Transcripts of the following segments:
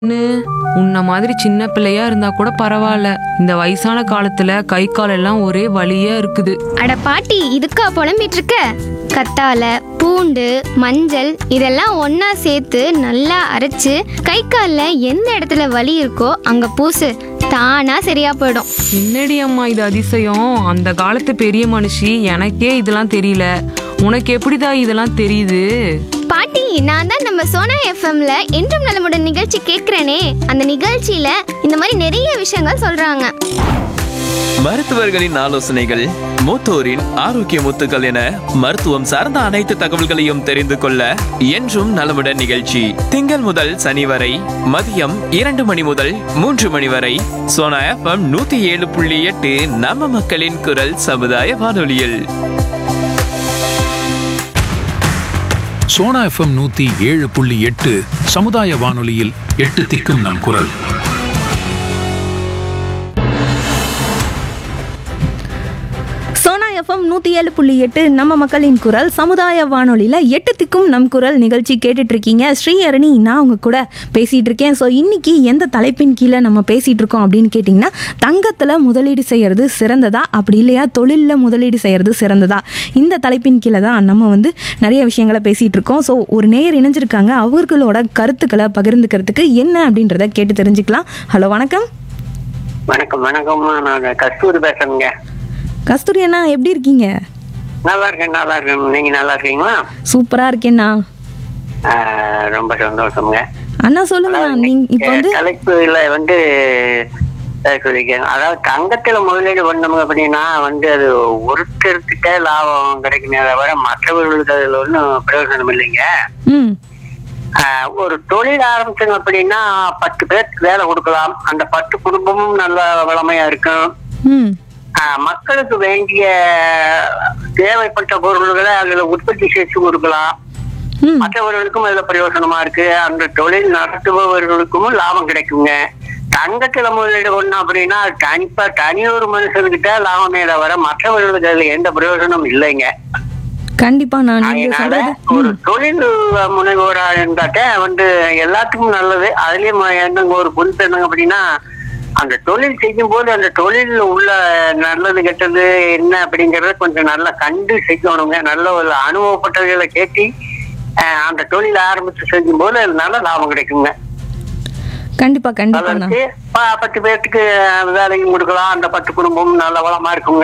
பொண்ணு உன்ன மாதிரி சின்ன பிள்ளையா இருந்தா கூட பரவாயில்ல இந்த வயசான காலத்துல கை கால் எல்லாம் ஒரே வலியா இருக்குது அட பாட்டி இதுக்கா புலம்பிட்டு இருக்க கத்தால பூண்டு மஞ்சள் இதெல்லாம் ஒண்ணா சேர்த்து நல்லா அரைச்சு கை காலில் எந்த இடத்துல வலி இருக்கோ அங்க பூசு தானா சரியா போயிடும் என்னடி அம்மா இது அதிசயம் அந்த காலத்து பெரிய மனுஷி எனக்கே இதெல்லாம் தெரியல உனக்கு எப்படிடா இதெல்லாம் தெரியுது பாட்டி நான் தான் நம்ம சோனா எஃப்எம்ல என்றும் நலமுடன் நிகழ்ச்சி கேட்கிறேனே அந்த நிகழ்ச்சியில இந்த மாதிரி நிறைய விஷயங்கள் சொல்றாங்க மருத்துவர்களின் ஆலோசனைகள் மூத்தோரின் ஆரோக்கிய முத்துக்கள் என மருத்துவம் சார்ந்த அனைத்து தகவல்களையும் தெரிந்து கொள்ள என்றும் நலமுடன் நிகழ்ச்சி திங்கள் முதல் சனி வரை மதியம் இரண்டு மணி முதல் மூன்று மணி வரை சோனா எஃப்எம் நூத்தி ஏழு புள்ளி எட்டு நம்ம மக்களின் குரல் சமுதாய வானொலியில் சோனா எஃப்எம் நூத்தி ஏழு புள்ளி எட்டு சமுதாய வானொலியில் எட்டு திக்கும் நம் குரல் சோனா எஃப்எம் நூற்றி ஏழு புள்ளி எட்டு நம்ம மக்களின் குரல் சமுதாய வானொலியில் எட்டு திக்கும் நம் குரல் நிகழ்ச்சி கேட்டுட்டு இருக்கீங்க ஸ்ரீஹரணி நான் உங்க கூட பேசிட்டு இருக்கேன் ஸோ இன்னைக்கு எந்த தலைப்பின் கீழே நம்ம பேசிட்டு இருக்கோம் அப்படின்னு கேட்டிங்கன்னா தங்கத்தில் முதலீடு செய்யறது சிறந்ததா அப்படி இல்லையா தொழிலில் முதலீடு செய்யறது சிறந்ததா இந்த தலைப்பின் கீழே தான் நம்ம வந்து நிறைய விஷயங்களை பேசிட்டு இருக்கோம் ஸோ ஒரு நேயர் இணைஞ்சிருக்காங்க அவர்களோட கருத்துக்களை பகிர்ந்துக்கிறதுக்கு என்ன அப்படின்றத கேட்டு தெரிஞ்சுக்கலாம் ஹலோ வணக்கம் வணக்கம் வணக்கம்மா நான் கஸ்தூரி பேசுறேங்க கஸ்தூரி அண்ணா எப்படி இருக்கீங்க நல்லா இருக்கேன் நல்லா இருக்கேன் நீங்க நல்லா இருக்கீங்களா சூப்பரா இருக்கேண்ணா ஆஹ், ரொம்ப சந்தோஷம்ங்க அண்ணா சொல்லுங்க நீங்க இப்போ வந்து தலைப்புல வந்து அஹ், சொல்லிக்கேன் அதாவது தங்கத்துல முதலீடு பண்ணோம் அப்படின்னா வந்து அது ஒருத்தருக்கிட்ட லாபம் கிடைக்குமே தவிர மற்றவர்களுக்கு அதுல ஒன்றும் பிரயோஜனம் இல்லைங்க ம் ஆஹ், ஒரு தொழில் ஆரம்பிச்சோம் அப்படின்னா பத்து பேருக்கு வேலை கொடுக்கலாம் அந்த பத்து குடும்பமும் நல்ல வளமையா இருக்கும் ம் ஆஹ் மக்களுக்கு வேண்டிய தேவைப்பட்ட பொருள்களை அதுல உற்பத்தி செய்து கொடுக்கலாம் ம் மற்றவர்களுக்கும் அதுல பிரயோஜனமா இருக்கு அந்த தொழில் நடத்துபவர்களுக்கும் லாபம் கிடைக்குங்க தங்கத்துல முதலீடு பண்ணோம் அப்படின்னா அது தனிப்பா தனி ஒரு மனுஷனுக்கிட்ட லாபமே தவிர மற்றவர்களுக்கு அதுல எந்த பிரயோஜனம் இல்லைங்க கண்டிப்பா நான் நீங்க அதனால சொல்றது ஒரு ம், தொழில் முனைவோரா இருந்தாட்ட வந்து எல்லாத்துக்கும் நல்லது அதுலயும் என்னங்க ஒரு குறிப்பு என்னங்க அப்படின்னா அந்த தொழில் செய்யும் போது அந்த தொழில் உள்ள நல்லது கெட்டது என்ன அப்படிங்கறத கொஞ்சம் நல்லா கண்டு செய்யணுங்க நல்ல ஒரு அனுபவப்பட்டவர்களை கேட்டி அஹ், அந்த தொழில் ஆரம்பிச்சு செஞ்சும் போது அது நல்ல லாபம் கிடைக்குங்க கண்டிப்பா கண்டிப்பா அதற்கு ப- பத்து பேர்த்துக்கு வேலையும் கொடுக்கலாம் அந்த பத்து குடும்பமும் நல்ல வளமா இருக்குங்க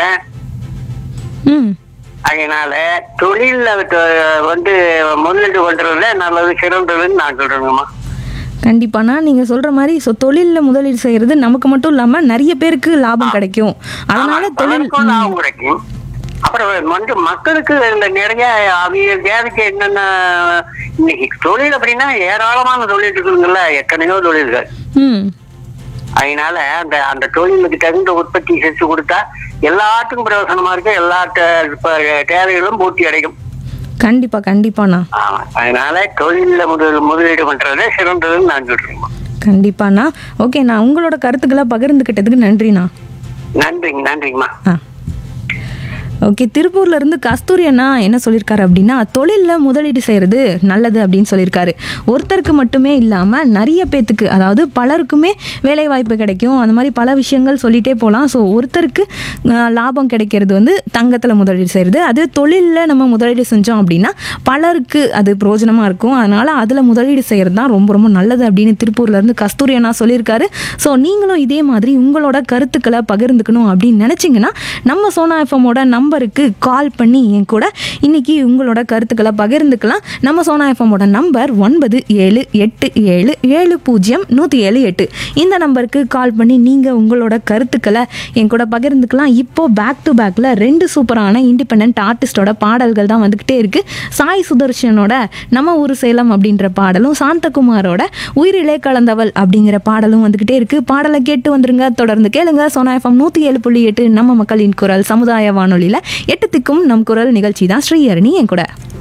ம் அதனால தொழில்ல த- வந்து முதலீடு பண்றதுல நல்லது சிறந்ததுன்னு நான் சொல்றேங்கம்மா கண்டிப்பாண்ணா நீங்க சொல்ற மாதிரி ஸோ தொழில்ல முதலீடு செய்யறது நமக்கு மட்டும் இல்லாம நிறைய பேருக்கு லாபம் கிடைக்கும் அதனால ஆமா, தொழில் பலருக்கும் ம், லாபம் கிடைக்கும் அப்புறம் வந்து மக்களுக்கு இந்த நிறைய அவங்க தேவைக்கு என்னென்ன இன்னைக்கு தொழில் அப்படின்னா ஏராளமான தொழில் இருக்குதுங்கல்ல எத்தனையோ தொழில்கள் ம் அதனால அந்த அந்த தொழிலுக்கு தகுந்த உற்பத்தி செஞ்சு கொடுத்தா எல்லாத்துக்கும் பிரயோசனமா இருக்கு எல்லா தே- ப- தேவைகளும் பூர்த்தி அடையும் கண்டிப்பா கண்டிப்பாண்ணா ஆமா. அதனால தொழில முதல் முதலீடு பண்றதே சிறந்ததுன்னு நான் சொல்றேன் கண்டிப்பாண்ணா ஓகேண்ணா உங்களோட கருத்துக்களை பகிர்ந்துக்கிட்டதுக்கு நன்றிண்ணா நன்றிங்க நன்றிங்கம்மா ஆ ஓகே திருப்பூர்ல இருந்து கஸ்தூரி அண்ணா என்ன சொல்லியிருக்காரு அப்படின்னா தொழிலில் முதலீடு செய்கிறது நல்லது அப்படின்னு சொல்லியிருக்காரு ஒருத்தருக்கு மட்டுமே இல்லாமல் நிறைய பேத்துக்கு அதாவது பலருக்குமே வேலை வாய்ப்பு கிடைக்கும் அந்த மாதிரி பல விஷயங்கள் சொல்லிட்டே போகலாம் ஸோ ஒருத்தருக்கு அஹ், லாபம் கிடைக்கிறது வந்து தங்கத்தில் முதலீடு செய்கிறது அது தொழிலில் நம்ம முதலீடு செஞ்சோம் அப்படின்னா பலருக்கு அது பிரயோஜனமாக இருக்கும் அதனால் அதில் முதலீடு செய்கிறது தான் ரொம்ப ரொம்ப நல்லது அப்படின்னு திருப்பூர்ல இருந்து கஸ்தூரி அண்ணா சொல்லியிருக்காரு ஸோ நீங்களும் இதே மாதிரி உங்களோட கருத்துக்களை பகிர்ந்துக்கணும் அப்படின்னு நினச்சிங்கன்னா நம்ம சோனா எஃப்எம்மோட நம்பருக்கு கால் பண்ணி என் கூட இன்னைக்கு உங்களோட கருத்துக்களை பகிர்ந்துக்கலாம் நம்ம சோனா எஃப்எம்மோட நம்பர் ஒன்பது ஏழு எட்டு ஏழு ஏழு பூஜ்ஜியம் நூற்றி ஏழு எட்டு இந்த நம்பருக்கு கால் பண்ணி நீங்கள் உங்களோட கருத்துக்களை என் கூட பகிர்ந்துக்கலாம் இப்போ பேக் டு பேக்கில் ரெண்டு சூப்பரான இண்டிபெண்ட் ஆர்டிஸ்டோட பாடல்கள் தான் வந்துக்கிட்டே இருக்கு சாய் சுதர்ஷனோட நம்ம ஊர் சேலம் அப்படின்ற பாடலும் சாந்தகுமாரோட உயிரிலே கலந்தவள் அப்படிங்கிற பாடலும் வந்துக்கிட்டே இருக்கு பாடலை கேட்டு வந்துருங்க தொடர்ந்து கேளுங்க சோனா எஃப்எம் நூற்றி ஏழு புள்ளி எட்டு நம்ம மக்களின் குரல் சமுதாய வானொலியில் எட்டு திக்கும் நம் குரல் நிகழ்ச்சி தான் ஸ்ரீஹரணி என் கூட